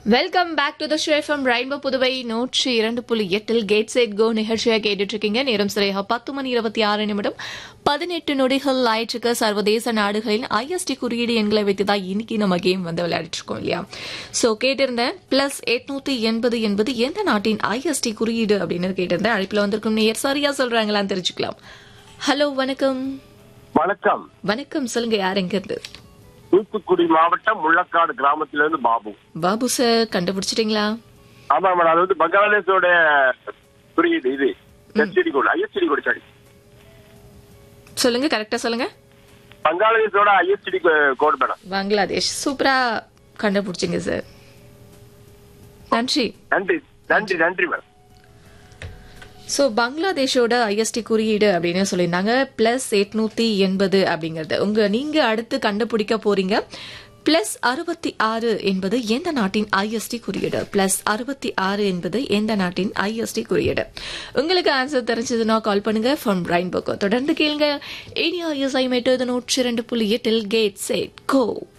welcome back to the show FM rainbow Puduvai நூற்றி இரண்டு புள்ளி எட்டில் கேட் சைட் கோ நிகழ்ச்சியாக கேட்டுட்டு இருக்கீங்க நேரம் சரியாக பத்து மணி இருபத்தி ஆறு நிமிடம் பதினெட்டு நொடிகள் ஆயிற்றுக்கு சர்வதேச நாடுகளின் ஐஎஸ்டி குறியீடு எண்களை வைத்து தான் இன்னைக்கு நம்ம கேம் வந்து விளையாடிட்டு இருக்கோம் இல்லையா ஸோ கேட்டிருந்தேன் பிளஸ் எட்நூத்தி எண்பது என்பது எந்த நாட்டின் ஐஎஸ்டி குறியீடு அப்படின்னு கேட்டிருந்தேன் அழைப்பில் வந்திருக்கும் நேர் சரியா சொல்றாங்களான்னு தெரிஞ்சுக்கலாம் ஹலோ வணக்கம் வணக்கம் வணக்கம் சொல்லுங்க யார் எங்க இருந்து தூத்துக்குடி மாவட்டம் முள்ளக்காடு கிராமத்துல இருந்து பாபு பாபு சார் கண்டுபிடிச்சிட்டீங்களா ஆமா மேடம் அது வந்து பங்களாதேஷோட குறியீடு இது எஸ்டிடி கோடு ஐஎஸ்டிடி கோடு சாரி சொல்லுங்க கரெக்டா சொல்லுங்க பங்களாதேஷோட ஐஎஸ்டிடி கோடு மேடம் பங்களாதேஷ் சூப்பரா கண்டுபிடிச்சிங்க சார் நன்றி நன்றி நன்றி நன்றி மேடம் ஸோ பங்களாதேஷோட ஐஎஸ்டி குறியீடு அப்படின்னு சொல்லியிருந்தாங்க பிளஸ் எட்நூத்தி எண்பது அப்படிங்கறது உங்க நீங்க அடுத்து கண்டுபிடிக்க போறீங்க பிளஸ் அறுபத்தி ஆறு என்பது எந்த நாட்டின் ஐஎஸ்டி குறியீடு பிளஸ் அறுபத்தி ஆறு என்பது எந்த நாட்டின் ஐஎஸ்டி குறியீடு உங்களுக்கு ஆன்சர் தெரிஞ்சதுன்னா கால் பண்ணுங்க ஃப்ரம் பிரைன் பக்கம் தொடர்ந்து கேளுங்க ஏடியா இசை மேட்டு நூற்றி ரெண்டு புள்ளி எட்டில் கேட் சேட் கோ